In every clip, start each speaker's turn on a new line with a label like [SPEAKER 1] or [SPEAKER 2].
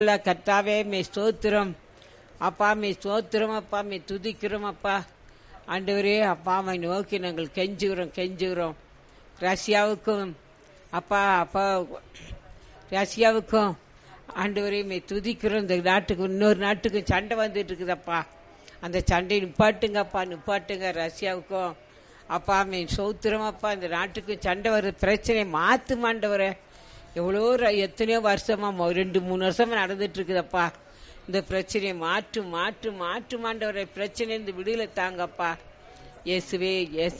[SPEAKER 1] அல்ல கர்த்தாவே மே ஸ்தோத்திரம் அப்பா மே ஸ்தோத்திரம் அப்பா மே துதிக்கிறோம் அப்பா ஆண்டவரே அப்பா மை நோக்கி நாங்கள் கெஞ்சுகிறோம் கெஞ்சுகிறோம் ரஷ்யாவுக்கும் அப்பா அப்பா ரஷ்யாவுக்கும் ஆண்டவரே மே துதிக்கிறோம் இந்த நாட்டுக்கு இன்னொரு நாட்டுக்கும் சண்டை வந்துட்டு இருக்குதப்பா அந்த சண்டை நிப்பாட்டுங்கப்பா நிப்பாட்டுங்க ரஷ்யாவுக்கும் அப்பா மே சௌத்திரம் அப்பா இந்த நாட்டுக்கும் சண்டை வர பிரச்சனை மாத்து மாண்டவரே எவ்வளோ ர- எத்தனையோ வருஷமா மொ- ரெண்டு மூணு வருஷமா நடந்துட்டு இருக்குதப்பா இந்த பிரச்சனையை மாற்று மாற்று மாற்று மாண்டவரை பிரச்சனை இருந்து விடுதலை தாங்கப்பா இயேசுவே எஸ்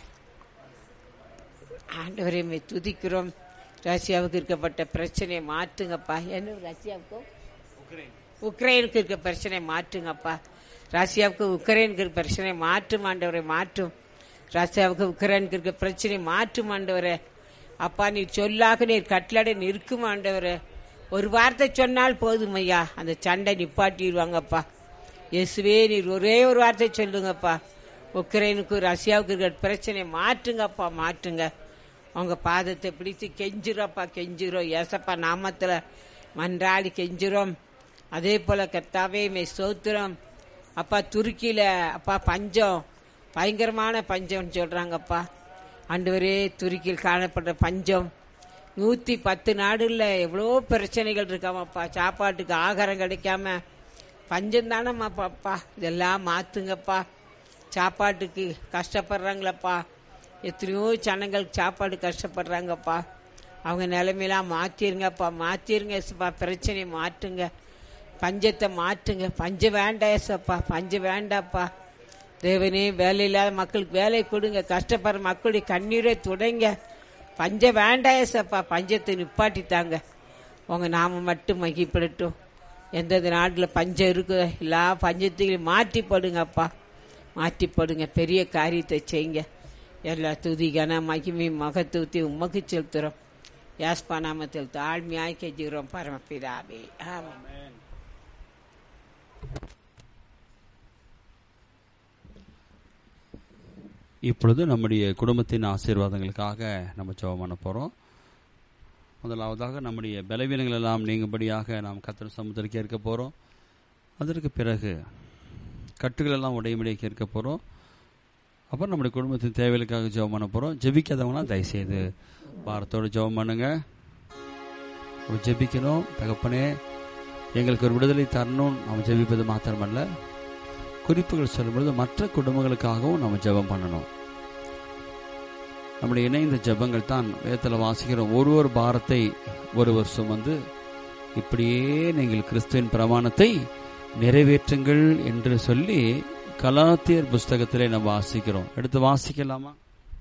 [SPEAKER 1] ஆண்டவரை மே துதிக்கிறோம் ரஷ்யாவுக்கு இருக்கப்பட்ட பிரச்சனையை மாற்றுங்கப்பா என்ன ரஷ்யாவுக்கும் உக்ரைனுக்கு இருக்க பிரச்சனை மாற்றுங்கப்பா ரஷ்யாவுக்கு உக்ரைனுக்கு இருக்க பிரச்சனை மாற்றும் ஆண்டவரை மாற்றும் ரஷ்யாவுக்கு உக்ரைனுக்கு இருக்க பிரச்சனை மாற்றும் ஆண்டவரே அப்பா நீர் சொல்லாக நீர் கட்டளை நிற்கும் ஆண்டவரே ஒரு வார்த்தை சொன்னால் போதும் ஐயா அந்த சண்டை நிப்பாட்டிடுவாங்கப்பா இயேசுவே நீர் ஒரே ஒரு வார்த்தை சொல்லுங்கப்பா உக்ரைனுக்கு ரஷ்யாவுக்கு இருக்கிற பிரச்சனை மாற்றுங்கப்பா மாற்றுங்க உங்க பாதத்தை பிடித்து கெஞ்சிரோப்பா கெஞ்சிரோம் ஏசப்பா நாமத்துல மன்றாடி கெஞ்சிரோம் அதே போல கர்த்தாவே மே ஸ்தோத்திரம் அப்பா துருக்கியில அப்பா பஞ்சம் பயங்கரமான பஞ்சம்னு சொல்றாங்கப்பா ஆண்டவரே துருக்கியில் காணப்படுற பஞ்சம் நூத்தி பத்து நாடுல எவ்வளோ பிரச்சனைகள் இருக்காமப்பா சாப்பாட்டுக்கு ஆகாரம் கிடைக்காம பஞ்சம் தானம்மா பாப்பா இதெல்லாம் மாத்துங்கப்பா சாப்பாட்டுக்கு கஷ்டப்படுறாங்களப்பா எத்தனையோ ஜனங்கள் சாப்பாடு கஷ்டப்படுறாங்கப்பா அவங்க நிலைமையெல்லாம் மாத்திருங்கப்பா மாத்திருங்க ஏசப்பா பிரச்சனையை மாற்றுங்க பஞ்சத்தை மாற்றுங்க பஞ்சம் வேண்டாம் ஏசப்பா பஞ்சம் வேண்டாப்பா தேவனே வேலை இல்லாத மக்களுக்கு வேலை கொடுங்க கஷ்டப்படுற மக்களுடைய கண்ணீரை துடைங்க பஞ்சம் வேண்டாம் ஏசப்பா பஞ்சத்தை நிப்பாட்டித்தாங்க உங்க நாம மட்டும் மகிப்படட்டும் எந்தெந்த நாட்டில் பஞ்சம் இருக்குதோ எல்லா பஞ்சத்தையும் மாற்றி போடுங்கப்பா மாற்றி போடுங்க பெரிய காரியத்தை செய்யுங்க எல்லா துதிகன மகிமை மகத்துவத்தை உமக்கு செலுத்துறோம் யாஸ்பா நாமத்தில் தாழ்மையாய் கெஞ்சுகிறோம் பரமபிதாவே ஆமென்
[SPEAKER 2] இப்பொழுது நம்முடைய குடும்பத்தின் ஆசீர்வாதங்களுக்காக நம்ம ஜெபம் பண்ண போகிறோம் முதலாவதாக நம்முடைய பலவீனங்கள் எல்லாம் நீங்கும்படியாக நாம் கத்தர் சமுத்திரம் கேட்க போகிறோம் அதற்கு பிறகு கட்டுகள் எல்லாம் உடையும்படியாக கேட்க போகிறோம் அப்புறம் நம்முடைய குடும்பத்தின் தேவைகளுக்காக ஜெபம் பண்ண போகிறோம் ஜெபிக்காதவங்களாம் தயவுசெய்து பாரத்தோடு ஜெபம் பண்ணுங்க நம்ம ஜெபிக்கணும் தகப்பனே எங்களுக்கு ஒரு விடுதலை தரணும் நம்ம ஜெபிப்பது மாத்திரமல்ல குறிப்புகள் சொல்லும்பொழுது மற்ற குடும்பங்களுக்காகவும் நம்ம ஜெபம் பண்ணணும் நம்முடைய இணைந்த ஜெபங்கள் தான் வேதத்தில் வாசிக்கிறோம் ஒரு ஒரு பாரத்தை ஒருவர் சுமந்து இப்படியே நீங்கள் கிறிஸ்துவின் பிரமாணத்தை நிறைவேற்றுங்கள் என்று சொல்லி கலாத்தியர் புஸ்தகத்திலே நம்ம வாசிக்கிறோம் எடுத்து வாசிக்கலாமா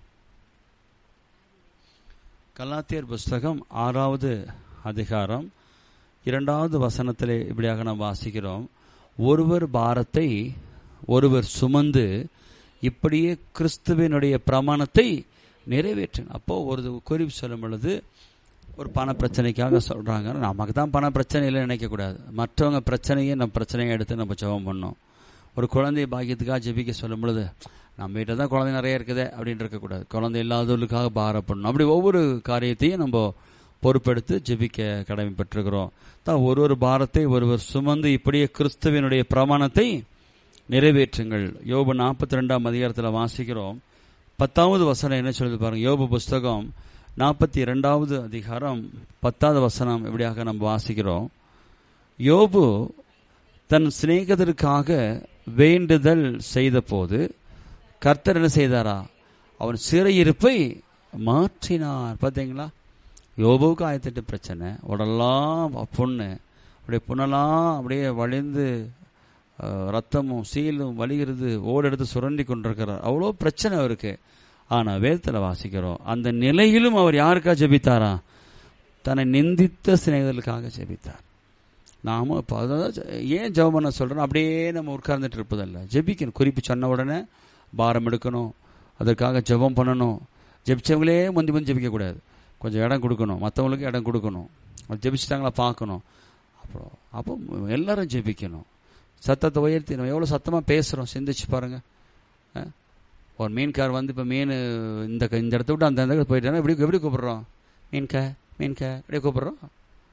[SPEAKER 2] கலாத்தியர் புஸ்தகம் ஆறாவது அதிகாரம் இரண்டாவது வசனத்திலே இப்படியாக நாம் வாசிக்கிறோம் ஒருவர் பாரத்தை ஒருவர் சுமந்து இப்படியே கிறிஸ்துவினுடைய பிரமாணத்தை நிறைவேற்றுங்க அப்போ ஒரு குறிப்பு சொல்லும் பொழுது ஒரு பண பிரச்சனைக்காக சொல்றாங்க நமக்கு தான் பண பிரச்சனை இல்லை நினைக்கக்கூடாது மற்றவங்க பிரச்சனையை நம்ம பிரச்சனையை எடுத்து நம்ம ஜெபம் பண்ணோம் ஒரு குழந்தை பாக்கியத்துக்காக ஜெபிக்க சொல்லும் பொழுது நம்ம வீட்டில் தான் குழந்தை நிறைய இருக்குது அப்படின்னு இருக்கக்கூடாது குழந்தை இல்லாதவர்களுக்காக பாரப்படணும் அப்படி ஒவ்வொரு காரியத்தையும் நம்ம பொறுப்பெடுத்து ஜெபிக்க கடமைப்பட்டிருக்கிறோம் தான் ஒரு ஒரு பாரத்தை ஒருவர் சுமந்து இப்படியே கிறிஸ்துவினுடைய பிரமாணத்தை நிறைவேற்றுங்கள் யோபு நாற்பத்தி ரெண்டாம் அதிகாரத்தில் வாசிக்கிறோம் பத்தாவது வசனம் என்ன சொல்லுது பாருங்க யோபு புஸ்தகம் நாற்பத்தி இரண்டாவது அதிகாரம் பத்தாவது வசனம் இப்படியாக நம்ம வாசிக்கிறோம் யோபு தன் சிநேகிதருக்காக வேண்டுதல் செய்தபோது கர்த்தர் என்ன செய்தாரா அவன் சிறையிருப்பை மாற்றினார் பார்த்தீங்களா யோபுவுக்கு ஆயிரத்தெட்டு பிரச்சனை உடலாம் புண்ணு அப்படியே புண்ணெல்லாம் அப்படியே வழிந்து அஹ், ரத்தமும் சீலும் வலிகிறது ஓடெடுத்து சுரண்டி கொண்டிருக்கிறார் அவ்வளோ பிரச்சனை அவருக்கு ஆனால் வேதத்தில் வாசிக்கிறோம் அந்த நிலையிலும் அவர் யாருக்கா ஜெபித்தாரா தன்னை நிந்தித்த சிநேகிதர்களுக்காக ஜெபித்தார் நாம இப்போ அதான் ஜ- ஏன் ஜெபம் பண்ண சொல்கிறோம் அப்படியே நம்ம உட்கார்ந்துட்டு இருப்பதல்ல ஜெபிக்கணும் குறிப்பு சொன்ன உடனே பாரம் எடுக்கணும் அதற்காக ஜெபம் பண்ணணும் ஜெபிச்சவங்களே முந்தி முந்தி ஜெபிக்கக்கூடாது கொஞ்சம் இடம் கொடுக்கணும் மற்றவங்களுக்கு இடம் கொடுக்கணும் அவங்க ஜெபிச்சிட்டாங்களா பார்க்கணும் அப்புறம் அப்போ எல்லாரும் ஜெபிக்கணும் சத்தத்தை உயர்த்தி நம்ம எவ்வளோ சத்தமாக பேசுகிறோம் சிந்திச்சு பாருங்க அஹ்? ஒரு மீன்கார் வந்து இப்போ மீன் இந்த இந்த இடத்த விட்டு அந்த இடத்துக்கு போயிட்டானா எப்படி எப்படி கூப்பிடுறோம் மீன்க மீன்க அப்படியே கூப்பிடுறோம்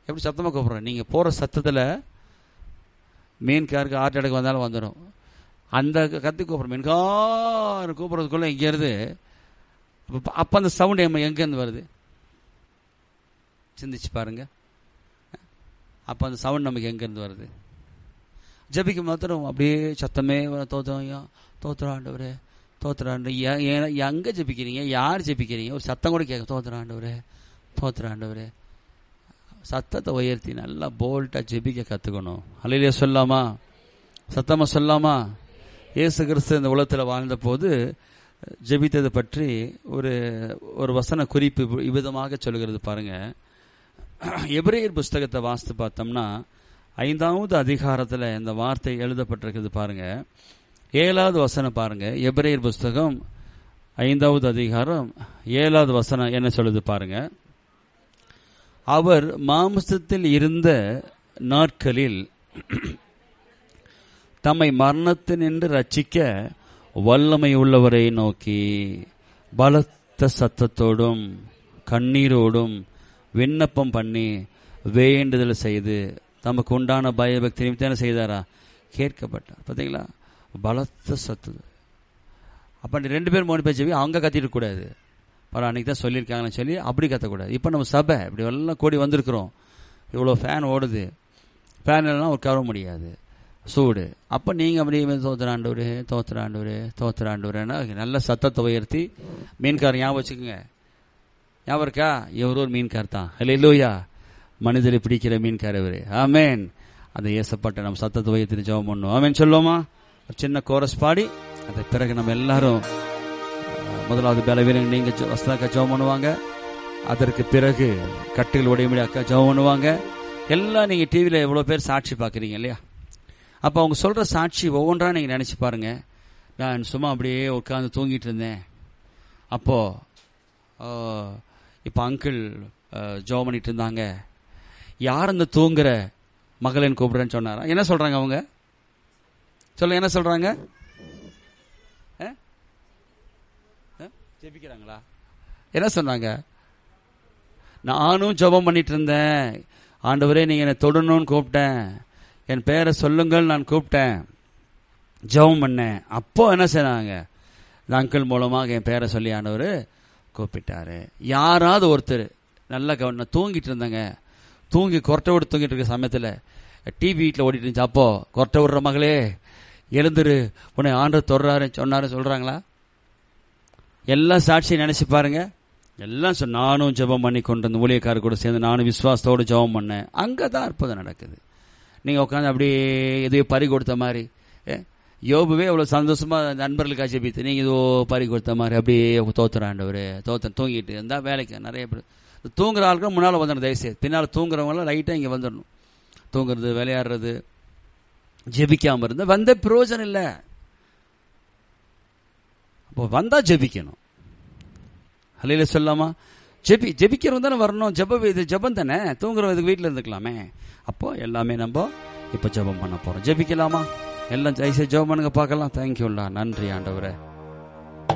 [SPEAKER 2] எப்படி சத்தமாக கூப்பிட்றேன் நீங்கள் போகிற சத்தத்தில் மீன்காருக்கு ஹார்ட் அட்டாக் வந்தாலும் வந்துடும் அந்த கத்தி கூப்பிட்ற மீன்கார் கூப்பிட்றதுக்குள்ளே இங்கேருந்து அப்போ அப்போ அந்த சவுண்ட் எம்ம எங்கேருந்து வருது சிந்திச்சு பாருங்க அப்போ அந்த சவுண்ட் நமக்கு எங்கேருந்து வருது ஜபிக்கும் மாத்திரம் அப்படியே சத்தமே தோத்திரம் ஐயா தோத்திரம் ஆண்டவரே தோத்திரம் ஆண்டு எங்கே ஜபிக்கிறீங்க யார் ஜபிக்கிறீங்க ஒரு சத்தம் கூட கேட்க தோத்திரம் ஆண்டவரே தோத்திரம் ஆண்டவரே சத்தத்தை உயர்த்தி நல்லா போல்ட்டாக ஜெபிக்க கற்றுக்கணும் அலையிலே சொல்லாமா சத்தமாக சொல்லாமா இயேசு கிறிஸ்து இந்த உலகத்தில் வாழ்ந்த போது ஜெபித்ததை பற்றி ஒரு ஒரு வசன குறிப்பு இவ்விதமாக சொல்லுகிறது பாருங்க எபிரேயர் புஸ்தகத்தை வாசித்து பார்த்தோம்னா ஐந்தாவது அதிகாரத்தில் இந்த வார்த்தை எழுதப்பட்டிருக்குது பாருங்க ஏழாவது வசனம் பாருங்க எபிரேயர் புஸ்தகம் ஐந்தாவது அதிகாரம் ஏழாவது வசனம் என்ன சொல்லுது பாருங்க அவர் மாம்சத்தில் இருந்த நாட்களில் தம்மை மரணத்தினின்று ரட்சிக்க வல்லமை உள்ளவரை நோக்கி பலத்த சத்தத்தோடும் கண்ணீரோடும் விண்ணப்பம் பண்ணி வேண்டுதல் செய்து தமக்கு உண்டான பயபக்தி நிமித்தம் செய்தாரா கேட்கப்பட்டார் பார்த்தீங்களா பலத்த சத்து அப்போ ரெண்டு பேர் மூணு பேர் செவி அவங்க கத்திட்டு கூடாது பரவாயில்ல அன்றைக்கி தான் சொல்லியிருக்காங்கன்னு சொல்லி அப்படி கத்தக்கூடாது இப்போ நம்ம சபை இப்படி எல்லாம் கூடி வந்திருக்கிறோம் இவ்வளோ ஃபேன் ஓடுது ஃபேன் எல்லாம் உட்கார முடியாது சூடு அப்போ நீங்கள் அப்படியே தோத்துறாண்டவர் தோத்துறாண்டவர் தோத்துறாண்டவர்னா நல்ல சத்தத்தை உயர்த்தி மீன்கார் ஞாபகம் வச்சுக்கோங்க ஞாபகம் இருக்கா இவர் ஒரு மீன்கார் தான் இல்லை இல்லையா மனிதரை பிடிக்கிற மீன்கார் இவர் ஆமேன் அந்த ஏசப்பட்ட நம்ம சத்தத்தை உயர்த்தி ஜெபம் பண்ணும் ஆமேன் சொல்லுவோமா ஒரு சின்ன கோரஸ் பாடி அதை பிறகு நம்ம எல்லாரும் முதலாவது பலவீனங்க நீங்க வசதாக்கா ஜெபம் பண்ணுவாங்க அதற்கு பிறகு கட்டுகள் உடையபடி அக்கா ஜெபம் பண்ணுவாங்க எல்லாம் நீங்க டிவியில எவ்வளவு பேர் சாட்சி பாக்குறீங்க இல்லையா அப்ப அவங்க சொல்ற சாட்சி ஒவ்வொன்றா நீங்க நினைச்சு பாருங்க நான் சும்மா அப்படியே உட்காந்து தூங்கிட்டு இருந்தேன் அப்போ இப்போ அங்கிள் ஜெபம் பண்ணிட்டு இருந்தாங்க யார் அந்த தூங்குற மகளின் கூப்பிடுறேன்னு சொன்னாரா என்ன சொல்றாங்க அவங்க சொல்ல என்ன சொல்றாங்க ஜெபிக்கிறாங்களா என்ன சொன்னாங்க நானும் ஜெபம் பண்ணிட்டு இருந்தேன் ஆண்டவரே நீங்க என்னை தொடணும்னு கூப்பிட்டேன் என் பேரை சொல்லுங்கள் நான் கூப்பிட்டேன் ஜெபம் பண்ணேன் அப்போ என்ன செய்றாங்க இந்த அங்கிள் மூலமாக என் பேரை சொல்லி ஆண்டவர் கூப்பிட்டாரு யாராவது ஒருத்தர் நல்ல கவனம் தூங்கிட்டு இருந்தாங்க தூங்கி கொரட்டை விட்டு தூங்கிட்டு இருக்க சமயத்தில் டிவி வீட்டில் ஓடிட்டு இருந்துச்சு அப்போ கொரட்டை விடுற மகளே எழுந்துரு உன்னை ஆண்டு தொடராரு சொன்னாரு சொல்றாங்களா எல்லாம் சாட்சியை நினைச்சு பாருங்க எல்லாம் சொல் நானும் ஜெபம் பண்ணி கொண்டு வந்து ஊழியக்காரர் கூட சேர்ந்து நானும் விசுவாசத்தோடு ஜெபம் பண்ணேன் அங்கே தான் அற்புதம் நடக்குது நீங்கள் உட்காந்து அப்படியே எதையோ பறி கொடுத்த மாதிரி யோபுவே அவ்வளோ சந்தோஷமா நண்பர்களுக்காக ஜெபித்து நீங்கள் இதோ பறி கொடுத்த மாதிரி அப்படியே தோத்துறாண்டவர் தோத்த தூங்கிட்டு இருந்தால் வேலைக்கு நிறைய பேர் தூங்குற ஆளுக்கு முன்னால் வந்துடணும் தயவுசெய்து பின்னால் தூங்குறவங்களாம் லைட்டாக இங்கே வந்துடணும் தூங்குறது விளையாடுறது ஜெபிக்காமல் இருந்தால் வந்த பிரயோஜனம் இல்லை அப்போ வந்தா ஜெபிக்கணும் ஹலையில சொல்லாமா ஜெபி ஜெபிக்கிறவங்க தானே வரணும் ஜெப இது ஜெபம் தானே தூங்குறவங்க இதுக்கு வீட்டில் இருந்துக்கலாமே அப்போ எல்லாமே நம்ம இப்போ ஜெபம் பண்ண போறோம் ஜெபிக்கலாமா எல்லாம் ஜெயிச்சு ஜெபம் பண்ணுங்க பார்க்கலாம் தேங்க்யூல்லா நன்றி ஆண்டவரே